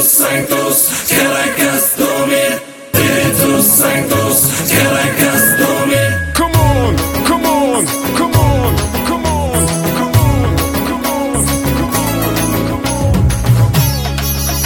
Sanctus, Caracas Domine. Spiritus Sanctus, Caracas Domine. Come on, come on, come on, come on, come on, come on, come on, come on.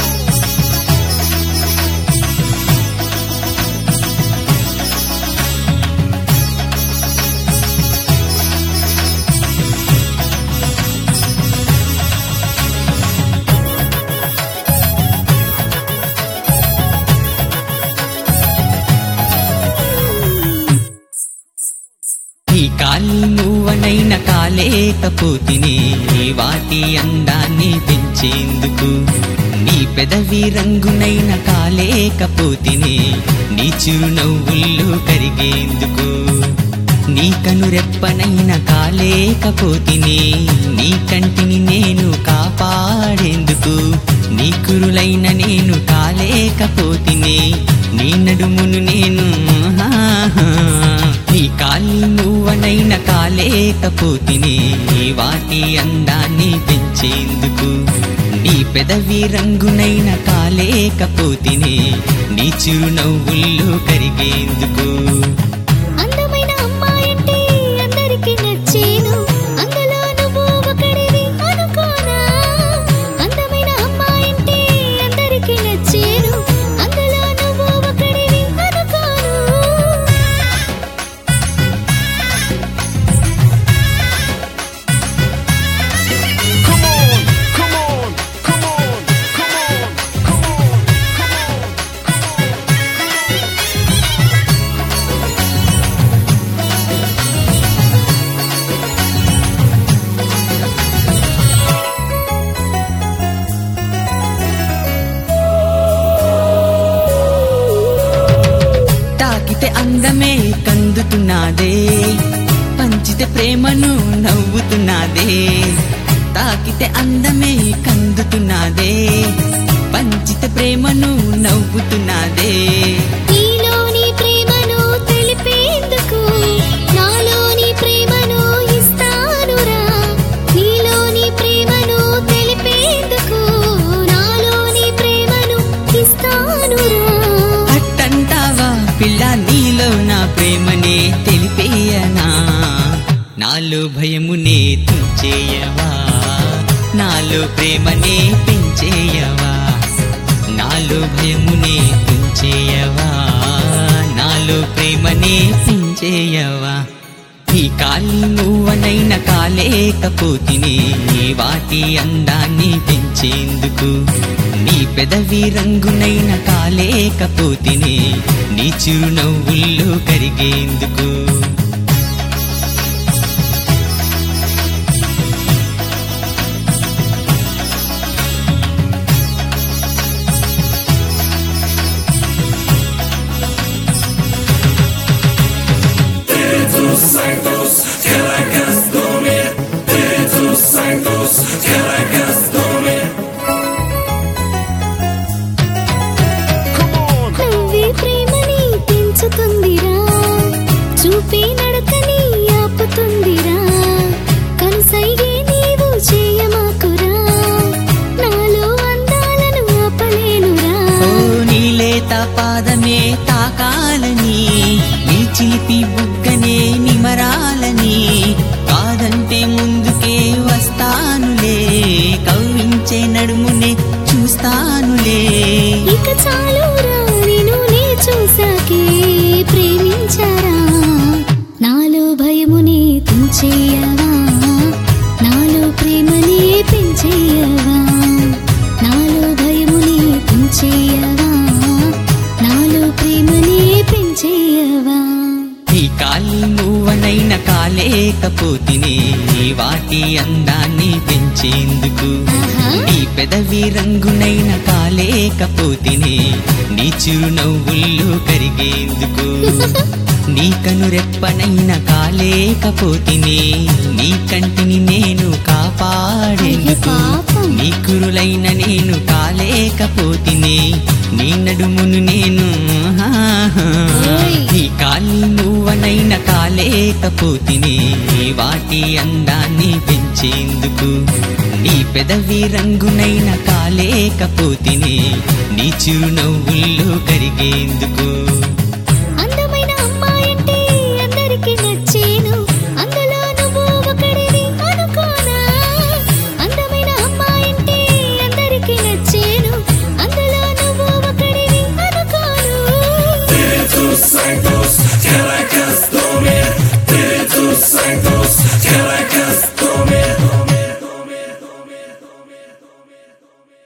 ఈ కాలి నువ్వనైన కాలేకపోతిని వాటి అందాన్ని పెంచేందుకు నీ పెదవి రంగునైన కాలేకపోతిని నీ చిరునవ్వుల్లో కరిగేందుకు నీ కనురెప్పనైన కాలేకపోతిని నీ కంటిని నేను కాపాడేందుకు నీ కురులైన నేను కాలేకపోతిని నీ నడుమును నేను ఆహా. నీ కాలి నువ్వనైన కాలేకపోతిని వాటి అందాన్ని పెంచేందుకు నీ పెదవి రంగునైన కాలేకపోతిని నీ చిరునవ్వుల్లో కరిగేందుకు అందమైన అమ్మాయంటే అందరికి నచ్చేను అందులో నువ్వు ఒకడివి అనుకోనా అందమైన అమ్మాయంటే అందరికి నచ్చేను అందులో నువ్వు ఒకడివి అనుకోను Come on, come on, come on, come on, come on, come on. తాకితే అందమే కందుతున్నదే పంచితే ప్రేమను నవ్వుతున్నదే తాకితే అందమే కందుతున్నదే పంచితే ప్రేమను నవ్వుతున్నదే నీలోని ప్రేమను తెలిపేందుకు నాలోని ప్రేమను ఇస్తానురా నీలోని ప్రేమను తెలిపేందుకు నాలోని ప్రేమను ఇస్తానురా అట్టంటావా పిల్ల నీలో నా ప్రేమనే తెలిపేయనా నాలో భయమునే తుంచేయవా నాలో ప్రేమనే పెంచేయవా నాలో భయమునే తుంచేయవా నాలో ప్రేమనే పెంచేయవా ఈ కాలి నువ్వనైన కాలేకపోతిని వాటి అందాన్ని పెంచేందుకు నీ పెదవి రంగునైన కాలేకపోతిని నీ చిరునవ్వుల్లో కరిగేందుకు Spiritus Sanctus, Caracas Domine. Spiritus Sanctus, Caracas Domine. Come on, నవ్వే ప్రేమని పెంచుతుందిరా చూపే నడకని ఆపుతుందిరా కనుసైగే నీవు చేయమాకురా నాలో అందాలను ఆపలేనురా ఓ నీలేత పాదమే తాకాలని నీ చిలిపి బుగ్గనే నిమరాలని కాదంటే ముందుకే వస్తానులే కవ్వించే నడుమునే చూస్తానులే ఇక చాలురా నేను నీ చూసాకే ప్రేమించారా నాలో భయముని తుంచేయవా నాలో ప్రేమని పెంచేయవా నాలో భయముని తుంచేయవా నాలో ప్రేమని పెంచేయవా ఈ కాలి నువ్వనైన కాలేకపోతిని వాటి అందాన్ని పెంచేందుకు ఆహా. నీ పెదవి రంగునైన కాలేకపోతిని నీ చిరునవ్వుల్లో కరిగేందుకు నీ కనురెప్పనైన కాలేకపోతిని నీ కంటిని నేను కాపాడేందుకు అయ్యో పాపం. నీ కురులైన నేను కాలేకపోతిని నీ నడుమును నేను ఆహా. ఓయ్. నీ కాలి నువ్వనైన కాలేకపోతిని వాటి అందాన్ని పెంచేందుకు నీ పెదవి రంగునైన కాలే కాలేకపోతిని నీ చిరునవ్వుల్లో కరిగేందుకు